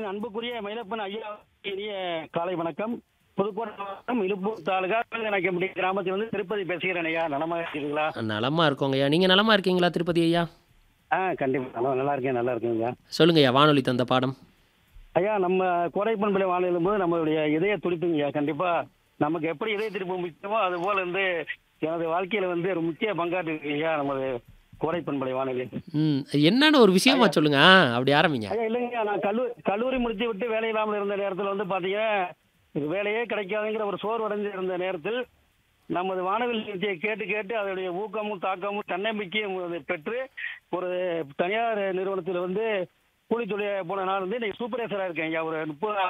அன்புக்குரிய மயிலப்பன் ஐயா இனிய காலை வணக்கம் புதுக்கோட்டை மாவட்டம் இலுப்பூர் தாலுகா நாயக்கம்பட்டி கிராமத்தில் வந்து திருப்பதி பேசுகிறேன் ஐயா நலமா இருக்கீங்களா நலமா இருக்கோங்க ஐயா நீங்க நலமா இருக்கீங்களா திருப்பதி ஐயா ஆ கண்டிப்பா நல்லா நல்லா இருக்கேன் நல்லா இருக்கேங்க சொல்லுங்க ஐயா வானொலி தந்த பாடம் ஐயா நம்ம கோடைப்பண்பலை வாழையிலும் போது நம்மளுடைய இதய துடிப்புங்க ஐயா கண்டிப்பா நமக்கு எப்படி இதய துடிப்பு முக்கியமோ அது போல வந்து எனது வாழ்க்கையில வந்து ஒரு முக்கிய பங்காற்று ஐயா நமது கோடைப்பண்பலை வானொலி ம் என்னன்னு ஒரு விஷயமா சொல்லுங்க ஆ, அப்படி ஆரம்பிங்க ஐயா இல்லைங்க நான் கல்லூரி கல்லூரி முடித்து விட்டு வேலை இல்லாமல் இருந்த நேரத்தில் வந்து பார்த்தீங்கன்னா எனக்கு வேலையே கிடைக்காதுங்கிற ஒரு சோர்வடைஞ்சு இருந்த நேரத்தில் நமது வானவில் நிகழ்ச்சியை கேட்டு கேட்டு அதனுடைய ஊக்கமும் தாக்கமும் தன்னம்பிக்கையும் அது பெற்று ஒரு தனியார் நிறுவனத்தில் வந்து கூலி தொழில போன நான் வந்து இன்னைக்கு சூப்பர்வைசராக இருக்கேன் ஐயா ஒரு முப்பது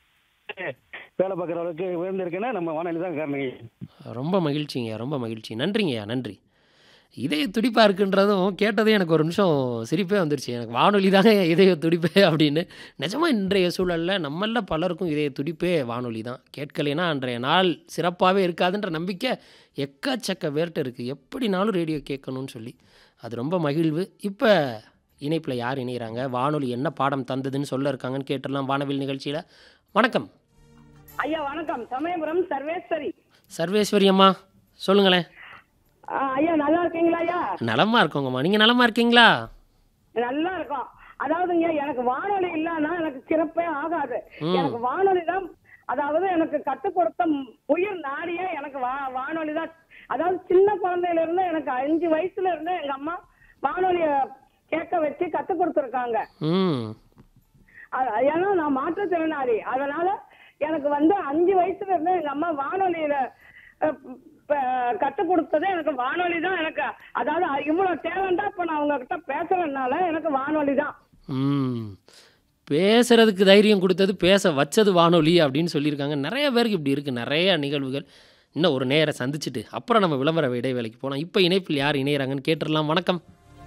வேலை பார்க்குற அளவுக்கு உயர்ந்திருக்கேன்னா நம்ம வானொலி தான் காரணங்க ரொம்ப மகிழ்ச்சிங்க ரொம்ப மகிழ்ச்சி நன்றிங்கய்யா நன்றி இதய துடிப்பா இருக்குன்றதும் கேட்டதே எனக்கு ஒரு நிமிஷம் சிரிப்பே வந்துருச்சு எனக்கு வானொலி தாங்க இதய துடிப்பே அப்படின்னு நிஜமா இன்றைய சூழலில் நம்மள பலருக்கும் இதய துடிப்பே வானொலி தான் கேட்கலைன்னா அன்றைய நாள் சிறப்பாகவே இருக்காதுன்ற நம்பிக்கை எக்கச்சக்க பேர்கிட்ட இருக்குது எப்படினாலும் ரேடியோ கேட்கணும்னு சொல்லி அது ரொம்ப மகிழ்வு இப்போ இணைப்பில் யார் இணைகிறாங்க வானொலி என்ன பாடம் தந்ததுன்னு சொல்ல இருக்காங்கன்னு கேட்டுடலாம் வானவில் நிகழ்ச்சியில் வணக்கம் ஐயா வணக்கம் சமயபுரம் சர்வேஸ்வரி சர்வேஸ்வரி அம்மா சொல்லுங்களேன் ஆ, ஐயா நல்லா இருக்கீங்களா ஐயா நலமா இருக்கோங்கம்மா நீங்கள் நலமா இருக்கீங்களா நல்லா இருக்கோம் அதாவதுங்க எனக்கு வானொலி இல்லைன்னா எனக்கு சிறப்பே ஆகாது ம். எனக்கு வானொலி தான் அதாவது எனக்கு கற்றுக் கொடுத்த ம்- உயிர் நாடியே எனக்கு வா வானொலி தான் அதாவது சின்ன குழந்தையில இருந்து எனக்கு அஞ்சு வயசுல இருந்து எங்க அம்மா வானொலிய கேட்க வச்சு கற்றுக் கொடுத்துருக்காங்க ம் அ- ஏன்னா நான் மாற்றுத்திறனாளி அதனால எனக்கு வந்து அஞ்சு வயசுல இருந்து எங்க அம்மா வானொலியில அஹ், ப- கத்துக் கொடுத்தது எனக்கு வானொலி தான் எனக்கு அதாவது இவ்வளவு டேலண்டா இப்ப நான் உங்ககிட்ட பேசுறதுனால எனக்கு வானொலி தான் ம் பேசுறதுக்கு தைரியம் கொடுத்தது பேச வச்சது வானொலி அப்படின்னு சொல்லியிருக்காங்க நிறைய பேருக்கு இப்படி இருக்குது நிறைய நிகழ்வுகள் இன்னும் ஒரு நேரை சந்திச்சுட்டு அப்புறம் நம்ம விளம்பர இடைவேளைக்கு போகலாம் இப்போ இணைப்பில் யார் இணையறாங்கன்னு கேட்டுடலாம் வணக்கம்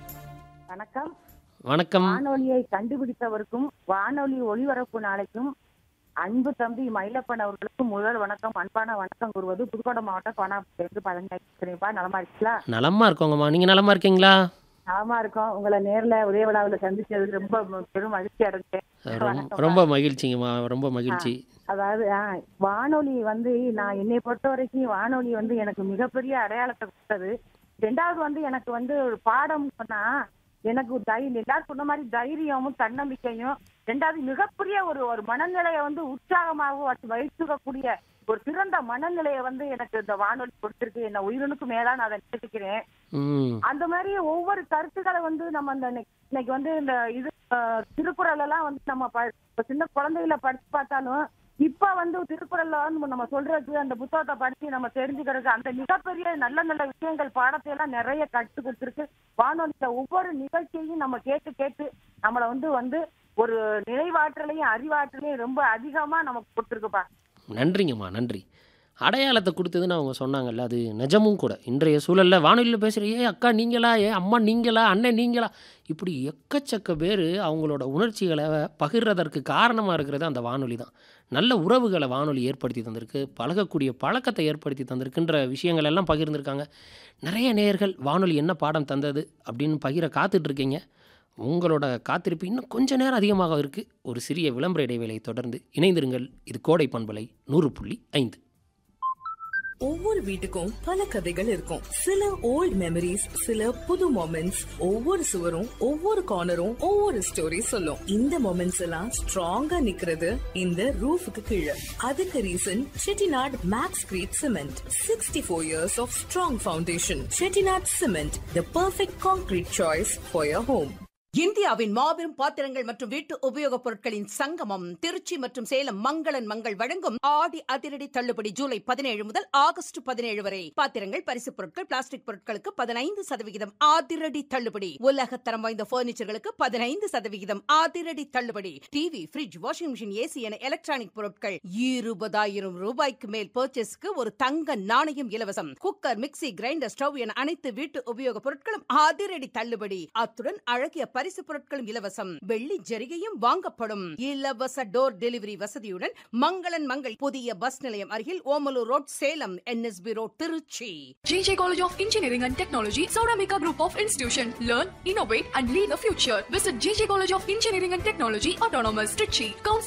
வணக்கம் வணக்கம் வானொலியை கண்டுபிடித்தவருக்கும் வானொலி ஒளிபரப்பு நாளைக்கும் அன்பு தம்பி மயிலப்பன் அவர்களுக்கும் முதல் வணக்கம் அன்பான வணக்கம் கூறுவது புதுக்கோட்டை மாவட்டம் கோணாப்பேருந்து பதினஞ்சா நலமா இருக்கீங்களா நலமா இருக்கோங்கம்மா நீங்கள் நலமா இருக்கீங்களா நலமா இருக்கோம் உங்களை நேர்ல உதய விழாவில் சந்திச்சது ரொம்ப பெரும் மகிழ்ச்சி அடைஞ்சேன் ரொம்ப வணக்கம். ரொம்ப மகிழ்ச்சிங்கம்மா ரொம்ப மகிழ்ச்சி அதாவது ஆ, வானொலி வந்து நான் என்னை பொறுத்த வரைக்கும் வானொலி வந்து எனக்கு மிகப்பெரிய அடையாளத்தை கொடுத்தது ரெண்டாவது வந்து எனக்கு வந்து ஒரு பாடம் சொன்னா எனக்கு ஒரு தைரியம் எல்லாரும் சொன்ன மாதிரி தைரியமும் தன்னம்பிக்கையும் ரெண்டாவது மிகப்பெரிய ஒரு ஒரு மனநிலையை வந்து உற்சாகமாக வச்சு வைத்துக்கக்கூடிய ஒரு சிறந்த மனநிலையை வந்து எனக்கு இந்த வானொலி கொடுத்திருக்கு என்ன உயிரினுக்கு மேலா நான் அதை நினைக்கிறேன் ம் அந்த மாதிரி ஒவ்வொரு கருத்துக்களை வந்து நம்ம அந்த இன்னைக்கு- இன்னைக்கு வந்து இந்த இது அஹ், திருக்குறள் எல்லாம் வந்து நம்ம ப- இப்ப சின்ன குழந்தைகளை படிச்சு பார்த்தாலும் இப்ப வந்து திருக்குறள்ல வந்து நம்ம சொல்றது அந்த புத்தகத்தை படிச்சு நம்ம தெரிஞ்சுக்கிறதுக்கு அந்த மிகப்பெரிய நல்ல நல்ல விஷயங்கள் பாடத்தை எல்லாம் நிறைய கற்று கொடுத்துருக்கு வானொலியில ஒவ்வொரு நிகழ்ச்சியையும் நம்ம கேட்டு கேட்டு நம்மள வந்து வந்து ஒரு நினைவாற்றலையும் அறிவாற்றலையும் ரொம்ப அதிகமா நமக்கு கொடுத்துருக்குப்பா நன்றிங்கம்மா நன்றி அடையாளத்தை கொடுத்ததுன்னு அவங்க சொன்னாங்கல்ல அது நிஜமும் கூட இன்றைய சூழலில் வானொலியில் பேசுகிற ஏ அக்கா நீங்களா ஏ அம்மா நீங்களா அண்ணன் நீங்களா இப்படி எக்கச்சக்க பேர் அவங்களோட உணர்ச்சிகளை பகிர்றதற்கு காரணமாக இருக்கிறது அந்த வானொலி தான் நல்ல உறவுகளை வானொலி ஏற்படுத்தி தந்திருக்கு பழகக்கூடிய பழக்கத்தை ஏற்படுத்தி தந்திருக்குன்ற விஷயங்கள் எல்லாம் பகிர்ந்திருக்காங்க நிறைய நேயர்கள் வானொலி என்ன பாடம் தந்தது அப்படின்னு பகிர காத்துட்டு இருக்கீங்க உங்களோட காத்திருப்பு இன்னும் கொஞ்ச நேரம் அதிகமாக இருக்குது ஒரு சிறிய விளம்பர இடைவேளை தொடர்ந்து இணைந்திருங்கள் இது கோடை பண்பலை நூறு புள்ளி ஐந்து ஒவ்வொரு வீட்டுக்கும் பல கதைகள் இருக்கும் சில ஓல்ட் மெமரிஸ் சில புது மொமெண்ட்ஸ் ஒவ்வொரு சுவரும் ஒவ்வொரு கார்னரும் ஒவ்வொரு ஸ்டோரி சொல்லும் இந்த மொமெண்ட்ஸ் எல்லாம் ஸ்ட்ராங்கா நிக்கிறது இந்த ரூஃபுக்கு கீழே அதுக்கு reason Chettinad Maxcrete cement sixty four years of strong foundation Chettinad cement the perfect concrete choice for your home இந்தியாவின் மாபெரும் பாத்திரங்கள் மற்றும் வீட்டு உபயோகப் பொருட்களின் சங்கமம் திருச்சி மற்றும் சேலம் மங்களன் மங்கள் வழங்கும் ஆடி அதிரடி தள்ளுபடி ஜூலை பதினேழு முதல் ஆகஸ்ட் பதினேழு வரை பாத்திரங்கள் பரிசுப் பொருட்கள் பிளாஸ்டிக் பொருட்களுக்கு பதினைந்து சதவிகிதம் அதிரடி தள்ளுபடி உலக தரம் வாய்ந்த பர்னிச்சர்களுக்கு பதினைந்து சதவிகிதம் அதிரடி தள்ளுபடி TV fridge washing machine AC என எலக்ட்ரானிக் பொருட்கள் இருபதாயிரம் ரூபாய்க்கு மேல் பர்ச்சேஸ்க்கு ஒரு தங்க நாணயம் இலவசம் குக்கர் மிக்ஸி கிரைண்டர் ஸ்டவ் என அனைத்து வீட்டு உபயோகப் பொருட்களும் அதிரடி தள்ளுபடி அத்துடன் அழகிய பரிசு பொருட்களும் இலவசம் வெள்ளி ஜரிகையும் வாங்கப்படும் இலவச டோர் டெலிவரி வசதியுடன் மங்களன் மங்கள் புதிய பஸ் நிலையம் அருகில் Omalur road Salem NSB road Trichy JJ College of Engineering and Technology, Sauramika Group of Institution. Learn, innovate, and lead the future. Visit JJ College of Engineering and Technology, Autonomous, Trichy. Counseling